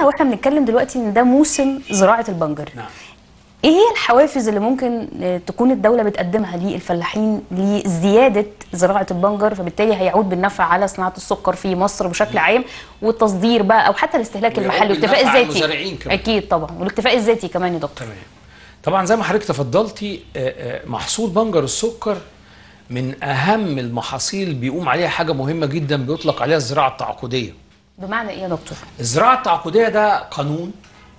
واحنا بنتكلم دلوقتي ان ده موسم زراعه البنجر نعم ايه هي الحوافز اللي ممكن آه، تكون الدوله بتقدمها للفلاحين لزياده زراعه البنجر فبالتالي هيعود بالنفع على صناعه السكر في مصر بشكل عام والتصدير بقى او حتى الاستهلاك ويعود المحلي والاكتفاء بالنفع على الذاتي المزارعين كمان. اكيد طبعا والاكتفاء الذاتي كمان يا دكتور تمام طبعا زي ما حضرتك تفضلتي آه، آه، محصول بنجر السكر من اهم المحاصيل بيقوم عليها حاجه مهمه جدا بيطلق عليها الزراعه التعاقديه بمعنى ايه يا دكتور الزراعه التعاقديه ده قانون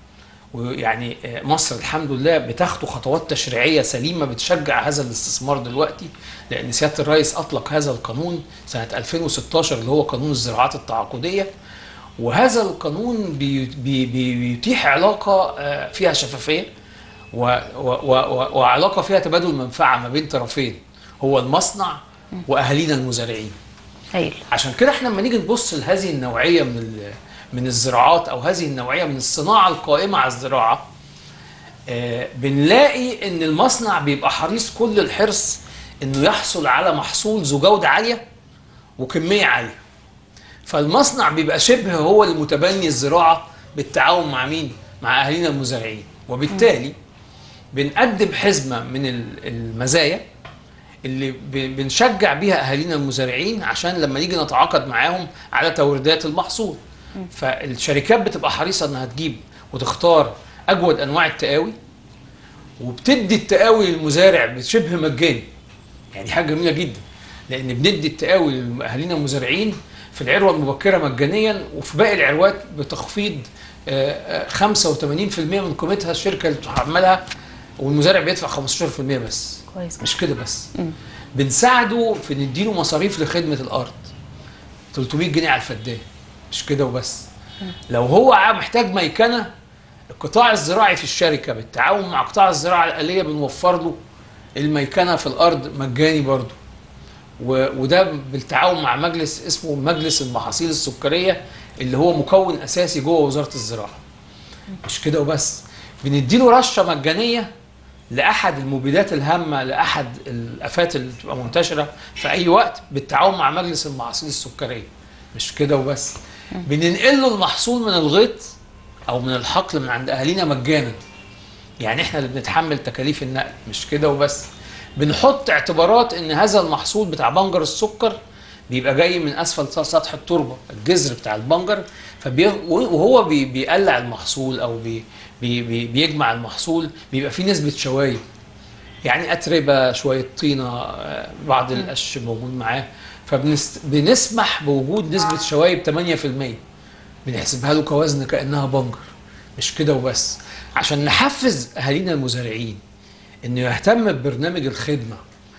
ويعني آه، مصر الحمد لله بتاخد خطوات تشريعيه سليمه بتشجع هذا الاستثمار دلوقتي لان سياده الرئيس اطلق هذا القانون سنه 2016 اللي هو قانون الزراعات التعاقديه وهذا القانون بي بي بي بيتيح علاقه آه، فيها شفافيه و و و و وعلاقه فيها تبادل منفعه ما بين طرفين هو المصنع واهالينا المزارعين هايل عشان كده احنا لما نيجي نبص لهذه النوعيه من ال- من الزراعات او هذه النوعيه من الصناعه القائمه على الزراعه آه، بنلاقي ان المصنع بيبقى حريص كل الحرص انه يحصل على محصول ذو جوده عاليه وكميه عاليه فالمصنع بيبقى شبه هو المتبني الزراعه بالتعاون مع مين مع اهالينا المزارعين وبالتالي بنقدم حزمه من ال- المزايا اللي ب- بنشجع بيها اهالينا المزارعين عشان لما نيجي نتعاقد معاهم على توريدات المحصول فالشركات بتبقى حريصه انها تجيب وتختار اجود انواع التقاوي وبتدي التقاوي للمزارع بشبه مجاني يعني حاجه جميله جدا لان بندي التقاوي لاهالينا المزارعين في العروه المبكره مجانيا وفي باقي العروات بتخفيض آه، آه، 85% من قيمتها الشركه اللي بتحملها والمزارع بيدفع 15% بس كويس مش كده بس بنساعده في نديله مصاريف لخدمه الارض 300 جنيه على الفدان مش كده وبس لو هو ع- محتاج ميكنه القطاع الزراعي في الشركه بالتعاون مع قطاع الزراعه الاليه بنوفر له الميكنه في الارض مجاني برضه و- وده بالتعاون مع مجلس اسمه مجلس المحاصيل السكريه اللي هو مكون اساسي جوه وزاره الزراعه مش كده وبس بنديله رشه مجانيه لاحد المبيدات الهامه لاحد الافات اللي بتبقى منتشره في اي وقت بالتعاون مع مجلس المحاصيل السكريه مش كده وبس بننقل له المحصول من الغيط او من الحقل من عند اهالينا مجانا يعني احنا اللي بنتحمل تكاليف النقل مش كده وبس بنحط اعتبارات ان هذا المحصول بتاع بنجر السكر بيبقى جاي من اسفل سطح التربه الجذر بتاع البنجر فبي وهو بي بيقلع المحصول او بي بي بي بيجمع المحصول بيبقى فيه نسبه شوايب يعني اتربه شويه طينه آه، بعض القش موجود معاه فبنسمح بوجود نسبه شوايب 8% بنحسبها له كوزن كانها بنجر مش كده وبس عشان نحفز اهالينا المزارعين انه يهتم ببرنامج الخدمه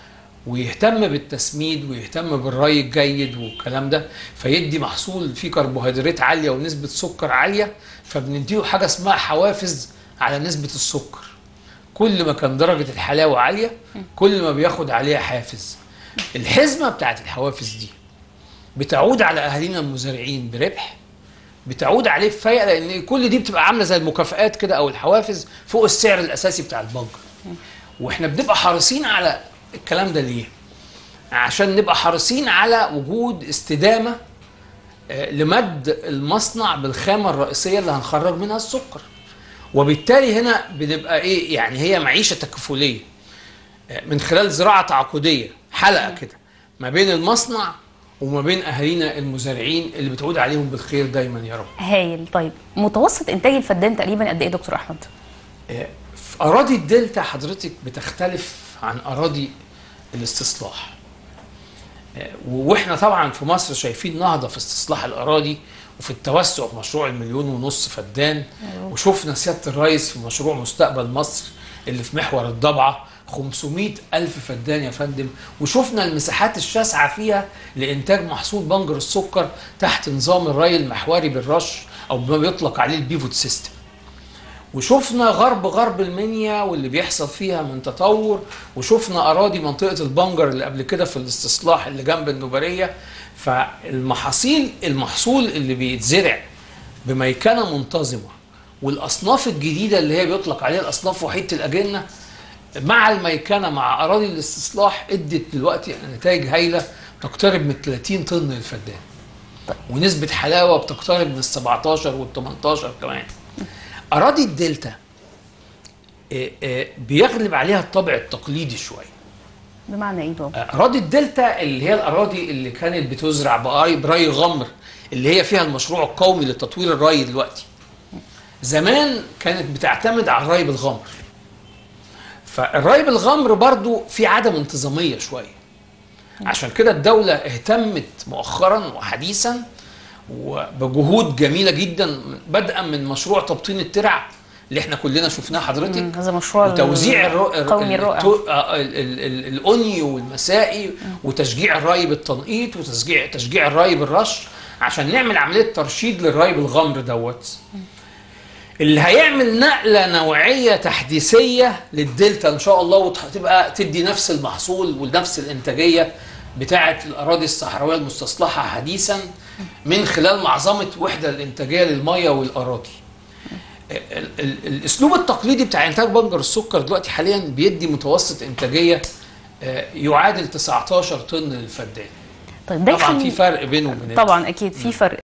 ويهتم بالتسميد ويهتم بالري الجيد والكلام ده فيدي محصول فيه كربوهيدرات عاليه ونسبه سكر عاليه فبنديله حاجه اسمها حوافز على نسبه السكر كل ما كان درجه الحلاوه عاليه كل ما بياخد عليها حافز الحزمه بتاعت الحوافز دي بتعود على اهالينا المزارعين بربح بتعود عليه بفايقه لان كل دي بتبقى عامله زي المكافآت كده او الحوافز فوق السعر الاساسي بتاع البنك واحنا بنبقى حريصين على الكلام ده ليه؟ عشان نبقى حريصين على وجود استدامه آه، لمد المصنع بالخامه الرئيسيه اللي هنخرج منها السكر. وبالتالي هنا بنبقى ايه؟ يعني هي معيشه تكافليه آه، من خلال زراعه تعاقديه حلقه كده ما بين المصنع وما بين اهالينا المزارعين اللي بتعود عليهم بالخير دايما يا رب. هايل طيب متوسط انتاج الفدان تقريبا قد ايه دكتور احمد آه، في اراضي الدلتا حضرتك بتختلف عن اراضي الاستصلاح آه، واحنا طبعا في مصر شايفين نهضه في استصلاح الاراضي وفي التوسع في مشروع المليون ونص فدان وشفنا سياده الرئيس في مشروع مستقبل مصر اللي في محور الضبعه 500 ألف فدان يا فندم وشفنا المساحات الشاسعة فيها لإنتاج محصول بنجر السكر تحت نظام الري المحوري بالرش أو ما بيطلق عليه البيفوت سيستم وشفنا غرب غرب المنيا واللي بيحصل فيها من تطور وشفنا اراضي منطقه البنجر اللي قبل كده في الاستصلاح اللي جنب النوبريه فالمحاصيل المحصول اللي بيتزرع بميكنه منتظمه والاصناف الجديده اللي هي بيطلق عليها الاصناف وحيده الاجنه مع الميكنه مع اراضي الاستصلاح ادت دلوقتي نتائج هايله تقترب من 30 طن للفدان طيب. ونسبه حلاوه بتقترب من ال 17 وال 18 كمان اراضي الدلتا آه، آه، بيغلب عليها الطابع التقليدي شويه بمعنى ايه بابا اراضي الدلتا اللي هي الاراضي اللي كانت بتزرع بري بري غمر اللي هي فيها المشروع القومي لتطوير الري دلوقتي زمان كانت بتعتمد على الري بالغمر فالري بالغمر برضو في عدم انتظاميه شويه عشان كده الدوله اهتمت مؤخرا وحديثا وبجهود جميله جدا بدءا من مشروع تبطين الترع اللي احنا كلنا شفناه حضرتك مم، هذا مشروع وتوزيع الرو... القومي الرائع التو- آه، ال- ال- ال- الأني والمسائي وتشجيع الري بالتنقيط وتشجيع تشجيع الري بالرش عشان نعمل عملية ترشيد للري بالغمر دوت اللي هيعمل نقلة نوعية تحديثية للدلتا إن شاء الله وتبقى تدي نفس المحصول ونفس الإنتاجية بتاعة الأراضي الصحراوية المستصلحة حديثا من خلال معظمة وحدة الإنتاجية للمية والأراضي ال- ال- الاسلوب التقليدي بتاع انتاج بنجر السكر دلوقتي حاليا بيدي متوسط انتاجيه آه، يعادل 19 طن للفدان طيب ده طبعا في يخلي فرق بينه وبين طبعا اكيد في فرق